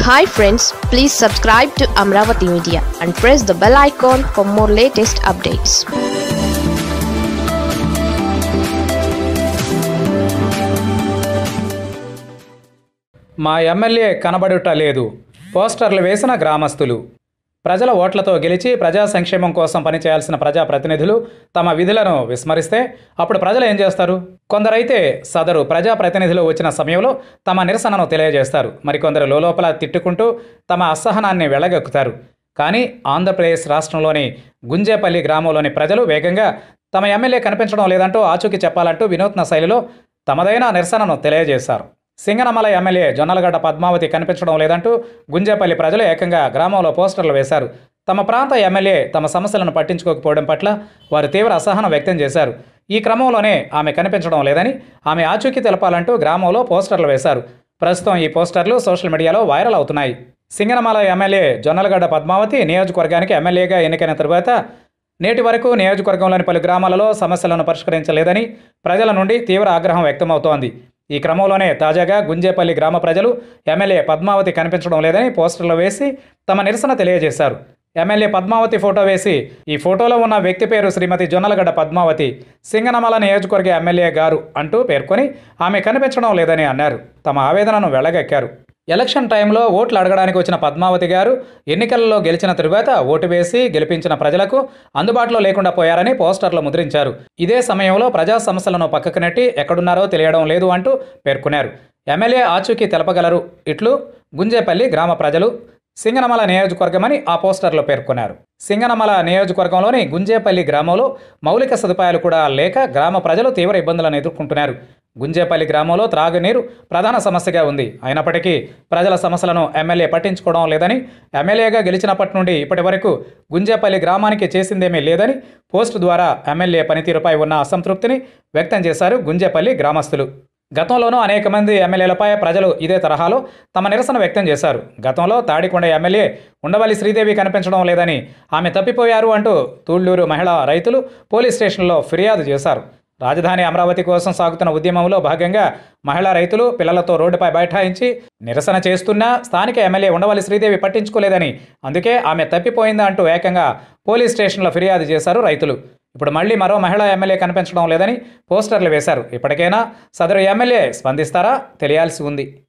hi friends please subscribe to Amaravati media and press the bell icon for more latest updates మా MLA కనబడుట లేదు పోస్టర్లు వేసిన గ్రామస్తులు ప్రజల ఓట్లతో గెలిచి ప్రజా సంక్షేమం కోసం పనిచేయాల్సిన ప్రజాప్రతినిధులు తమ విధులను విస్మరిస్తే అప్పుడు ప్రజలు ఏం చేస్తారు కొందరైతే సదరు ప్రజాప్రతినిధులు వచ్చిన సమయంలో తమ నిరసనను తెలియజేస్తారు మరికొందరు లోపల తిట్టుకుంటూ తమ అసహనాన్ని వెళ్ళగక్కుతారు కానీ ఆంధ్రప్రదేశ్ రాష్ట్రంలోని గుంజేపల్లి గ్రామంలోని ప్రజలు వేగంగా తమ ఎమ్మెల్యే కనిపించడం లేదంటూ ఆచూకీ చెప్పాలంటూ వినూత్న శైలిలో తమదైన నిరసనను తెలియజేశారు సింగనమల ఎమ్మెల్యే జొన్నలగడ్డ పద్మావతి కనిపించడం లేదంటూ గుంజేపల్లి ప్రజలు ఏకంగా గ్రామంలో పోస్టర్లు వేశారు తమ ప్రాంత ఎమ్మెల్యే తమ సమస్యలను పట్టించుకోకపోవడం పట్ల వారు తీవ్ర అసహనం వ్యక్తం చేశారు ఈ క్రమంలోనే ఆమె కనిపించడం లేదని ఆమె ఆచూకీ తెలపాలంటూ గ్రామంలో పోస్టర్లు వేశారు ప్రస్తుతం ఈ పోస్టర్లు సోషల్ మీడియాలో వైరల్ అవుతున్నాయి సింగనమల ఎమ్మెల్యే జొన్నలగడ్డ పద్మావతి నియోజకవర్గానికి ఎమ్మెల్యేగా ఎన్నికైన తరువాత నేటి వరకు నియోజకవర్గంలోని పలు గ్రామాలలో సమస్యలను పరిష్కరించలేదని ప్రజల నుండి తీవ్ర ఆగ్రహం వ్యక్తమవుతోంది ఈ క్రమంలోనే తాజాగా గుంజేపల్లి గ్రామ ప్రజలు ఎమ్మెల్యే పద్మావతి కనిపించడం లేదని పోస్టర్లు వేసి తమ నిరసన తెలియజేశారు ఎమ్మెల్యే పద్మావతి ఫోటో వేసి ఈ ఫోటోలో ఉన్న వ్యక్తి పేరు శ్రీమతి జొన్నలగడ్డ పద్మావతి సింగనమల నియోజకవర్గ ఎమ్మెల్యే గారు అంటూ పేర్కొని ఆమె కనిపించడం లేదని అన్నారు తమ ఆవేదనను వెళ్ళగక్కారు ఎలక్షన్ టైంలో ఓట్లు అడగడానికి వచ్చిన పద్మావతి గారు ఎన్నికలలో గెలిచిన తరువాత ఓటు వేసి గెలిపించిన ప్రజలకు అందుబాటులో లేకుండా పోయారని పోస్టర్లు ముద్రించారు ఇదే సమయంలో ప్రజా సమస్యలను పక్కకు నెట్టి ఎక్కడున్నారో తెలియడం లేదు అంటూ పేర్కొన్నారు ఎమ్మెల్యే ఆచూకీ తెలపగలరు ఇట్లు గుంజేపల్లి గ్రామ ప్రజలు సింగనమల నియోజకవర్గమని ఆ పోస్టర్లో పేర్కొన్నారు సింగనమల నియోజకవర్గంలోని గుంజేపల్లి గ్రామంలో మౌలిక సదుపాయాలు కూడా లేక గ్రామ ప్రజలు తీవ్ర ఇబ్బందులను ఎదుర్కొంటున్నారు గుంజేపల్లి గ్రామంలో త్రాగునీరు ప్రధాన సమస్యగా ఉంది అయినప్పటికీ ప్రజల సమస్యలను ఎమ్మెల్యే పట్టించుకోవడం లేదని ఎమ్మెల్యేగా గెలిచినప్పటి నుండి ఇప్పటి వరకు గుంజేపల్లి గ్రామానికి చేసిందేమీ లేదని పోస్టు ద్వారా ఎమ్మెల్యే పనితీరుపై ఉన్న అసంతృప్తిని వ్యక్తం చేశారు గుంజేపల్లి గ్రామస్తులు గతంలోనూ అనేక మంది ఎమ్మెల్యేలపై ప్రజలు ఇదే తరహాలో తమ నిరసన వ్యక్తం చేశారు గతంలో తాడికొండ ఎమ్మెల్యే ఉండవల్లి శ్రీదేవి కనిపించడం లేదని ఆమె తప్పిపోయారు అంటూ తూళ్లూరు మహిళా రైతులు పోలీస్ స్టేషన్లో ఫిర్యాదు చేశారు రాజధాని అమరావతి కోసం సాగుతున్న ఉద్యమంలో భాగంగా మహిళా రైతులు పిల్లలతో రోడ్డుపై బైఠాయించి నిరసన చేస్తున్నా స్థానిక ఎమ్మెల్యే ఉండవల్లి శ్రీదేవి పట్టించుకోలేదని అందుకే ఆమె తప్పిపోయిందా అంటూ ఏకంగా పోలీస్ స్టేషన్లో ఫిర్యాదు చేశారు రైతులు ఇప్పుడు మళ్ళీ మరో మహిళా ఎమ్మెల్యే కనిపించడం లేదని పోస్టర్లు వేశారు ఇప్పటికైనా సదరు ఎమ్మెల్యే స్పందిస్తారా తెలియాల్సి ఉంది